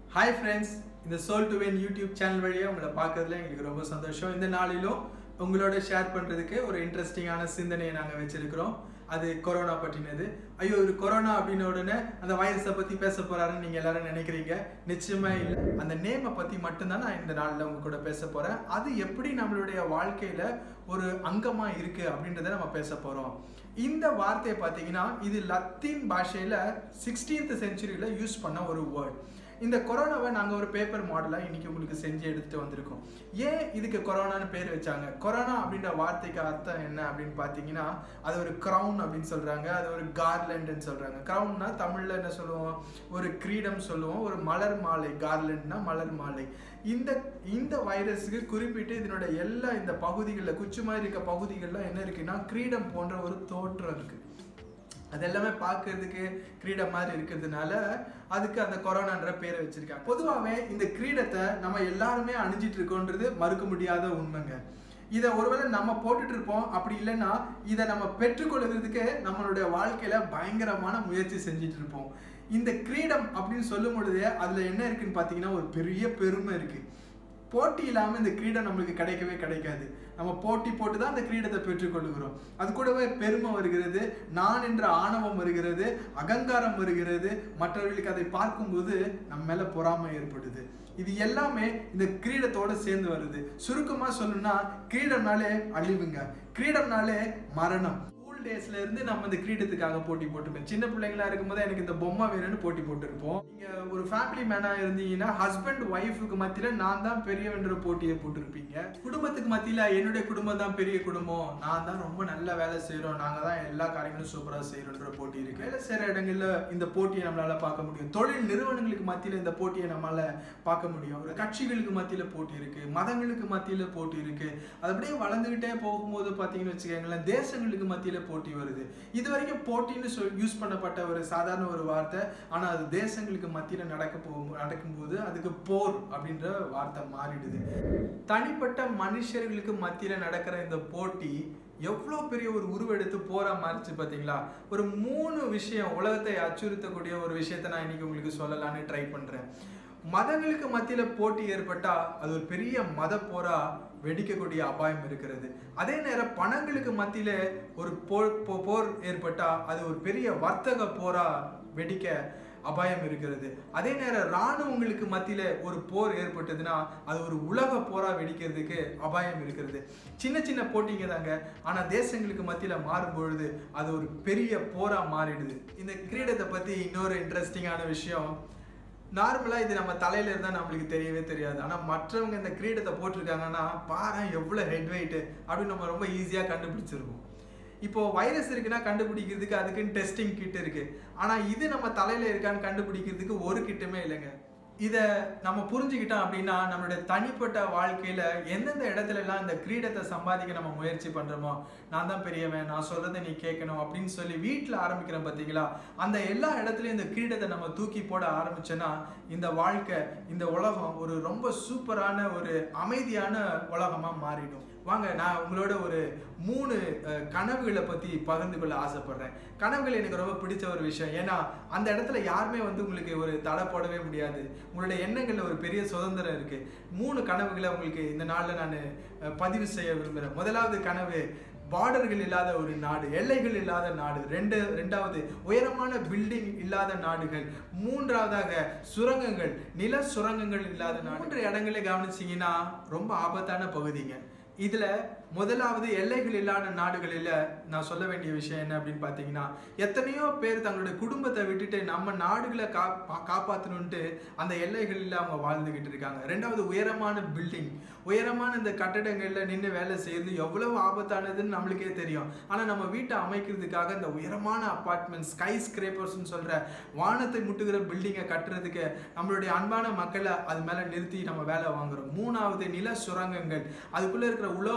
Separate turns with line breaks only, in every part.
hi friends இந்த சோல் டு வென் யூடியூப் சேனல் வழியாக உங்களை பார்க்கறதுல எங்களுக்கு ரொம்ப சந்தோஷம் இந்த நாளிலும் உங்களோட ஷேர் பண்ணுறதுக்கு ஒரு இன்ட்ரெஸ்டிங்கான சிந்தனையை நாங்கள் வச்சிருக்கிறோம் அது கொரோனா பற்றினது ஐயோ ஒரு கொரோனா அப்படின்ன உடனே அந்த வைரஸை பற்றி பேச போகிறாருன்னு நீங்கள் எல்லாரும் நினைக்கிறீங்க நிச்சயமா இல்லை அந்த நேமை பற்றி மட்டும்தான் நான் இந்த நாளில் உங்க கூட பேச போகிறேன் அது எப்படி நம்மளுடைய வாழ்க்கையில் ஒரு அங்கமாக இருக்குது அப்படின்றத நம்ம பேச போகிறோம் இந்த வார்த்தையை பார்த்தீங்கன்னா இது லத்தீன் பாஷையில் சிக்ஸ்டீன்த் செஞ்சுரியில் யூஸ் பண்ண ஒரு வேர்ட் இந்த கொரோனாவை நாங்கள் ஒரு பேப்பர் மாடலாக இன்னைக்கு உங்களுக்கு செஞ்சு எடுத்துகிட்டு வந்திருக்கோம் ஏன் இதுக்கு கொரோனான்னு பேர் வச்சாங்க கொரோனா அப்படின்ற வார்த்தைக்கு அர்த்தம் என்ன அப்படின்னு பார்த்தீங்கன்னா அது ஒரு க்ரௌன் அப்படின்னு சொல்கிறாங்க அது ஒரு கார்லண்டுன்னு சொல்கிறாங்க க்ரௌன்னா தமிழில் என்ன சொல்லுவோம் ஒரு கிரீடம் சொல்லுவோம் ஒரு மலர் மாலை கார்லண்ட்னா மலர் மாலை இந்த இந்த வைரஸுக்கு குறிப்பிட்டு இதனோட எல்லா இந்த பகுதிகளில் குச்சி மாதிரி இருக்க பகுதிகளில் என்ன இருக்குன்னா கிரீடம் போன்ற ஒரு தோற்றம் இருக்குது அது எல்லாமே பார்க்கறதுக்கு கிரீடம் மாதிரி இருக்கிறதுனால அதுக்கு அந்த கொரோனான்ற பேரை வச்சிருக்காங்க பொதுவாகவே இந்த கிரீடத்தை நம்ம எல்லாருமே அணிஞ்சிட்டு இருக்கோன்றது மறுக்க முடியாத உண்மைங்க இதை ஒருவேளை நம்ம போட்டுட்டு இருப்போம் அப்படி இல்லைன்னா இதை நம்ம பெற்றுக்கொள்கிறதுக்கு நம்மளுடைய வாழ்க்கையில பயங்கரமான முயற்சி செஞ்சுட்டு இருப்போம் இந்த கிரீடம் அப்படின்னு சொல்லும் பொழுதே அதுல என்ன இருக்குன்னு பார்த்தீங்கன்னா ஒரு பெரிய பெருமை இருக்கு போட்டி இல்லாமல் இந்த கிரீடம் நம்மளுக்கு கிடைக்கவே கிடைக்காது நம்ம போட்டி போட்டு தான் அந்த கிரீடத்தை பெற்றுக்கொள்கிறோம் அது கூடவே பெருமை வருகிறது நான் என்ற ஆணவம் வருகிறது அகங்காரம் வருகிறது மற்றவர்களுக்கு அதை பார்க்கும்போது நம்ம மேல பொறாமை ஏற்படுது இது எல்லாமே இந்த கிரீடத்தோட சேர்ந்து வருது சுருக்கமா சொல்லணும்னா கிரீடம்னாலே அழிவுங்க கிரீடம்னாலே மரணம் ஸ்கூல் டேஸ்ல இருந்து நம்ம இந்த கிரீடத்துக்காக போட்டி போட்டுருப்போம் சின்ன பிள்ளைங்களா இருக்கும்போது எனக்கு இந்த பொம்மை வேணும்னு போட்டி போட்டிருப்போம் நீங்க ஒரு ஃபேமிலி மேனா இருந்தீங்கன்னா ஹஸ்பண்ட் ஒய்ஃபுக்கு மத்தியில நான் தான் பெரியவன்ற போட்டியை போட்டிருப்பீங்க குடும்பத்துக்கு மத்தியில என்னுடைய குடும்பம் தான் பெரிய குடும்பம் நான் தான் ரொம்ப நல்ல வேலை செய்யறோம் நாங்க தான் எல்லா காரியங்களும் சூப்பரா செய்யறோன்ற போட்டி இருக்கு வேலை செய்யற இடங்கள்ல இந்த போட்டியை நம்மளால பார்க்க முடியும் தொழில் நிறுவனங்களுக்கு மத்தியில இந்த போட்டியை நம்மளால பார்க்க முடியும் ஒரு கட்சிகளுக்கு மத்தியில போட்டி இருக்கு மதங்களுக்கு மத்தியில போட்டி இருக்கு அது அப்படியே வளர்ந்துகிட்டே போகும்போது பாத்தீங்கன்னு வச்சுக்கோங்களேன் தேசங்களுக்கு மத்தியில போட்டி வருது இது வரைக்கும் போட்டின்னு சொல் யூஸ் பண்ணப்பட்ட ஒரு சாதாரண ஒரு வார்த்தை ஆனா அது தேசங்களுக்கு மத்தியில நடக்க போகும் நடக்கும்போது அதுக்கு போர் அப்படின்ற வார்த்தை மாறிடுது தனிப்பட்ட மனுஷர்களுக்கு மத்தியில நடக்கிற இந்த போட்டி எவ்வளோ பெரிய ஒரு உருவெடுத்து போரா மாறிச்சு பார்த்தீங்களா ஒரு மூணு விஷயம் உலகத்தை அச்சுறுத்தக்கூடிய ஒரு விஷயத்த நான் இன்னைக்கு உங்களுக்கு சொல்லலான்னு ட்ரை பண்றேன் மதங்களுக்கு மத்தியில போட்டி ஏற்பட்டா அது ஒரு பெரிய மத போரா வெடிக்கக்கூடிய அபாயம் இருக்கிறது அதே நேரம் பணங்களுக்கு மத்தியில ஒரு போர் போ- போர் ஏற்பட்டா அது ஒரு பெரிய வர்த்தக போரா வெடிக்க அபாயம் இருக்கிறது அதே நேரம் இராணுவங்களுக்கு மத்தியில ஒரு போர் ஏற்பட்டதுன்னா அது ஒரு உலக போரா வெடிக்கிறதுக்கு அபாயம் இருக்கிறது சின்ன சின்ன போட்டிங்க தாங்க ஆனா தேசங்களுக்கு மத்தியில மாறும் பொழுது அது ஒரு பெரிய போரா மாறிடுது இந்த கிரீடத்தை பத்தி இன்னொரு இன்ட்ரெஸ்டிங்கான விஷயம் நார்மலாக இது நம்ம தலையில இருந்தால் நம்மளுக்கு தெரியவே தெரியாது ஆனால் மற்றவங்க இந்த கிரீடத்தை போட்டிருக்காங்கன்னா பாரு எவ்வளோ ஹெட் வெயிட்டு அப்படின்னு நம்ம ரொம்ப ஈஸியாக கண்டுபிடிச்சிருவோம் இப்போ வைரஸ் இருக்குன்னா கண்டுபிடிக்கிறதுக்கு அதுக்குன்னு டெஸ்டிங் கிட் இருக்கு ஆனால் இது நம்ம தலையில இருக்கான்னு கண்டுபிடிக்கிறதுக்கு ஒரு கிட்டுமே இல்லைங்க இதை நம்ம புரிஞ்சுக்கிட்டோம் அப்படின்னா நம்மளுடைய தனிப்பட்ட வாழ்க்கையில எந்தெந்த இடத்துல எல்லாம் இந்த கிரீடத்தை சம்பாதிக்க நம்ம முயற்சி பண்றோமோ நான் தான் பெரியவன் நான் சொல்றதை நீ கேட்கணும் அப்படின்னு சொல்லி வீட்டில் ஆரம்பிக்கிறோம் பார்த்தீங்களா அந்த எல்லா இடத்துலையும் இந்த கிரீடத்தை நம்ம தூக்கி போட ஆரம்பிச்சோன்னா இந்த வாழ்க்கை இந்த உலகம் ஒரு ரொம்ப சூப்பரான ஒரு அமைதியான உலகமா மாறிடும் வாங்க நான் உங்களோட ஒரு மூணு அஹ், கனவுகளை பத்தி பகிர்ந்து கொள்ள ஆசைப்படுறேன் கனவுகள் எனக்கு ரொம்ப பிடிச்ச ஒரு விஷயம் ஏன்னா அந்த இடத்துல யாருமே வந்து உங்களுக்கு ஒரு தடை போடவே முடியாது உங்களுடைய எண்ணங்கள்ல ஒரு பெரிய சுதந்திரம் இருக்கு மூணு கனவுகளை உங்களுக்கு இந்த நாள்ல நான் அஹ், பதிவு செய்ய விரும்புகிறேன் முதலாவது கனவு பார்டர்கள் இல்லாத ஒரு நாடு எல்லைகள் இல்லாத நாடு ரெண்டு ரெண்டாவது உயரமான பில்டிங் இல்லாத நாடுகள் மூன்றாவதாக சுரங்கங்கள் நில சுரங்கங்கள் இல்லாத நாடு மூன்று இடங்களை கவனிச்சீங்கன்னா ரொம்ப ஆபத்தான பகுதிங்க இதுல முதலாவது எல்லைகள் இல்லாத நாடுகளில் நான் சொல்ல வேண்டிய விஷயம் என்ன அப்படின்னு பார்த்தீங்கன்னா எத்தனையோ பேர் தங்களுடைய குடும்பத்தை விட்டுட்டு நம்ம நாடுகளை கா காப்பாற்றணுன்ட்டு அந்த எல்லைகளில் அவங்க வாழ்ந்துகிட்டு இருக்காங்க ரெண்டாவது உயரமான பில்டிங் உயரமான இந்த கட்டடங்களில் நின்று வேலை செய்யறது எவ்வளவு ஆபத்தானதுன்னு நம்மளுக்கே தெரியும் ஆனால் நம்ம வீட்டை அமைக்கிறதுக்காக இந்த உயரமான அப்பார்ட்மெண்ட் ஸ்கை ஸ்கிரேப்பர்ஸ்னு சொல்ற வானத்தை முட்டுகிற பில்டிங்கை கட்டுறதுக்கு நம்மளுடைய அன்பான மக்களை அது மேலே நிறுத்தி நம்ம வேலை வாங்குறோம் மூணாவது நில சுரங்கங்கள் அதுக்குள்ள இருக்கிற உலோகங்களை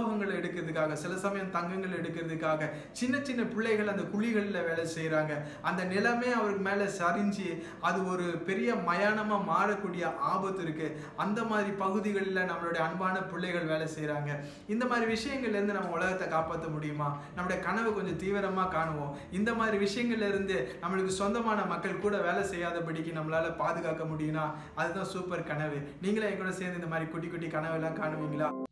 எடுக்கிறதுக்காக சில சமயம் தங்கங்கள் எடுக்கிறதுக்காக சின்ன சின்ன பிள்ளைகள் அந்த குழிகளில் வேலை செய்கிறாங்க அந்த நிலமே அவருக்கு மேலே சரிஞ்சு அது ஒரு பெரிய மயானமா மாறக்கூடிய ஆபத்து இருக்கு அந்த மாதிரி பகுதிகளில் நம்மளுடைய அன்பான பிள்ளைகள் வேலை செய்கிறாங்க இந்த மாதிரி விஷயங்கள்ல இருந்து நம்ம உலகத்தை காப்பாற்ற முடியுமா நம்மளுடைய கனவு கொஞ்சம் தீவிரமா காணுவோம் இந்த மாதிரி விஷயங்கள்ல இருந்து நம்மளுக்கு சொந்தமான மக்கள் கூட வேலை செய்யாதபடிக்கு நம்மளால பாதுகாக்க முடியும்னா அதுதான் சூப்பர் கனவு நீங்களே என் கூட சேர்ந்து இந்த மாதிரி குட்டி குட்டி கனவு எல்லாம் காணுவீங்களா